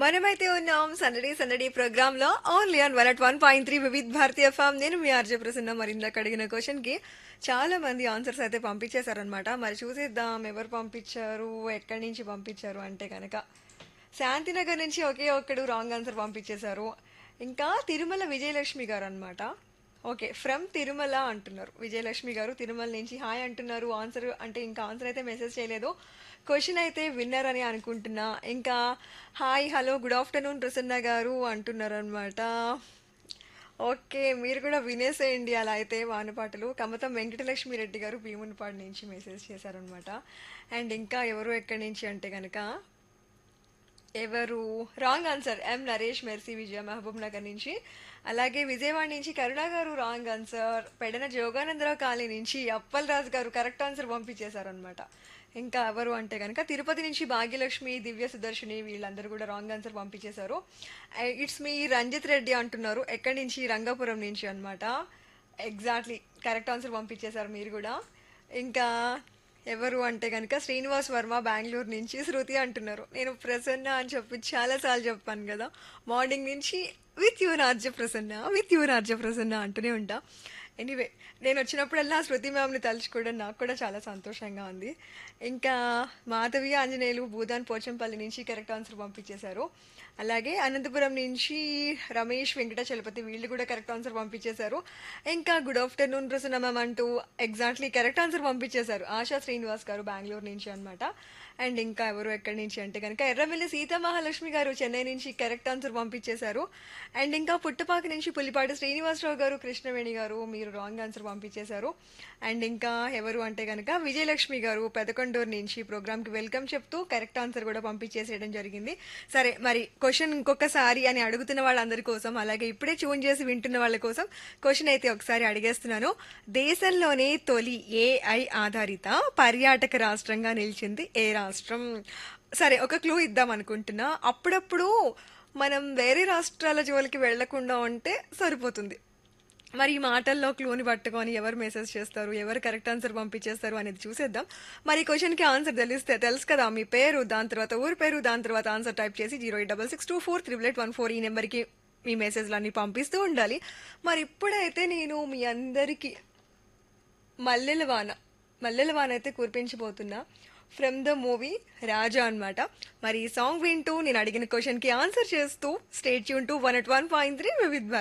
మనమైతే ఉన్నాం సందడి సందడి ప్రోగ్రామ్ లో only on one at one point three Vividh Bharati FM నేను మీ ఆర్జే ప్రసన్న మరి ఇందాక అడిగిన క్వశ్చన్ కి చాలా మంది ఆన్సర్స్ అయితే పంపించేశారనమాట మరి చూసేద్దాం ఎవరు పంపించారు ఎక్కడి నుంచి పంపించారు అంటే కనుక శాంతినగర్ నుంచి ఒకే ఒక్కడు రాంగ్ ఆన్సర్ పంపించేశారు ఇంకా తిరుమల విజయలక్ష్మి గారు అనమాట ఓకే ఫ్రమ్ తిరుమల అంటున్నారు విజయలక్ష్మి గారు తిరుమల నుంచి హాయ్ అంటున్నారు ఆన్సర్ అంటే ఇంకా ఆన్సర్ అయితే మెసేజ్ చేయలేదు క్వశ్చన్ అయితే విన్నర్ అని అనుకుంటున్నా ఇంకా hi hello good afternoon Prasanna garu అంటున్నారు అనమాట ఓకే మీరు కూడా వినేసేయండి అలా అయితే వానపాటలు కమతం వెంకటలక్ష్మి రెడ్డి గారు భీమునిపాడు నుంచి మెసేజ్ చేశారనమాట అండ్ ఇంకా ఎవరు ఎక్కడి నుంచి అంటే కనుక ఎవరు wrong answer M Naresh Mercy Vijaya Mahabubnagar నుంచి అలాగే విజయవాడ నుంచి Karuna garu wrong answer Pedana Joganandarao colony నుంచి అప్పల్ రాజు గారు కరెక్ట్ ఆన్సర్ పంపించేశారనమాట ఇంకా ఎవరు అంటే కనుక తిరుపతి నుంచి భాగ్యలక్ష్మి దివ్య సుదర్శిని వీళ్ళందరూ కూడా రాంగ్ ఆన్సర్ పంపించేశారు ఇట్స్ మీ రంజిత్ రెడ్డి అంటున్నారు ఎక్కడి నుంచి రంగాపురం నుంచి అనమాట ఎగ్జాక్ట్లీ కరెక్ట్ ఆన్సర్ పంపించేశారు మీరు కూడా ఇంకా ఎవరు అంటే కనుక శ్రీనివాస్ వర్మ బెంగళూరు నుంచి శృతి అంటున్నారు నేను ప్రసన్న అని చెప్పి చాలాసార్లు చెప్పాను కదా మార్నింగ్ నుంచి విత్ యూ నార్జ ప్రసన్న విత్ యూ నార్జ ప్రసన్న అంటూనే ఉంటా ఎనీవే నేను వచ్చినప్పుడల్లా శృతి మ్యామ్ని తలుచుకోవడం నాకు కూడా చాలా సంతోషంగా ఉంది ఇంకా మాధవి ఆంజనేయులు భూదాన్ పోచంపల్లి నుంచి కరెక్ట్ ఆన్సర్ పంపించేశారు అలాగే అనంతపురం నుంచి రమేష్ వెంకట చలపతి వీళ్ళు కూడా కరెక్ట్ ఆన్సర్ పంపించేశారు ఇంకా గుడ్ ఆఫ్టర్నూన్ ప్రసన్న మ్యామ్ అంటూ ఎగ్జాక్ట్లీ కరెక్ట్ ఆన్సర్ పంపించేశారు ఆశా శ్రీనివాస్ గారు బెంగళూరు నుంచి అనమాట అండ్ ఇంకా ఎవరు ఎక్కడి నుంచి అంటే కనుక ఎర్రమిల్లి సీతా మహాలక్ష్మి గారు చెన్నై నుంచి కరెక్ట్ ఆన్సర్ పంపించేశారు అండ్ ఇంకా పుట్టపాక నుంచి పులిపాటి శ్రీనివాసరావు గారు కృష్ణవేణి గారు మీరు రాంగ్ ఆన్సర్ పంపించేశారు అండ్ ఇంకా ఎవరు అంటే కనుక విజయలక్ష్మి గారు పెదకొండూరు నుంచి ప్రోగ్రామ్కి వెల్కమ్ చెప్తూ కరెక్ట్ ఆన్సర్ కూడా పంపించేసేయడం జరిగింది సరే మరి క్వశ్చన్ ఇంకొకసారి అని అడుగుతున్న వాళ్ళందరి కోసం అలాగే ఇప్పుడే ట్యూన్ చేసి వింటున్న వాళ్ళ కోసం క్వశ్చన్ అయితే ఒకసారి అడిగేస్తున్నాను దేశంలోనే తొలి ఏఐ ఆధారిత పర్యాటక రాష్ట్రంగా నిలిచింది ఏ రాష్ట్రం సరే ఒక క్లూ ఇద్దాం అనుకుంటున్నా అప్పుడప్పుడు మనం వేరే రాష్ట్రాల జోలికి వెళ్లకుండా ఉంటే సరిపోతుంది మరి ఈ మాటల్లో క్లూని పట్టుకొని ఎవరు మెసేజ్ చేస్తారు ఎవరు కరెక్ట్ ఆన్సర్ పంపించేస్తారు అనేది చూసేద్దాం మరి ఈ క్వశ్చన్కి ఆన్సర్ తెలిస్తే తెలుసు కదా మీ పేరు దాని తర్వాత ఊరి పేరు దాని తర్వాత ఆన్సర్ టైప్ చేసి zero eight double six two four triple eight one four ఈ నెంబర్కి మీ మెసేజ్లు అన్నీ పంపిస్తూ ఉండాలి మరి ఇప్పుడైతే నేను మీ అందరికీ మల్లెల వాన మల్లెల వాన అయితే కురిపించబోతున్నా ఫ్రమ్ ద మూవీ రాజా అన్నమాట మరి ఈ సాంగ్ వింటూ నేను అడిగిన క్వశ్చన్కి ఆన్సర్ చేస్తూ stay tuned to one at one point three Vividh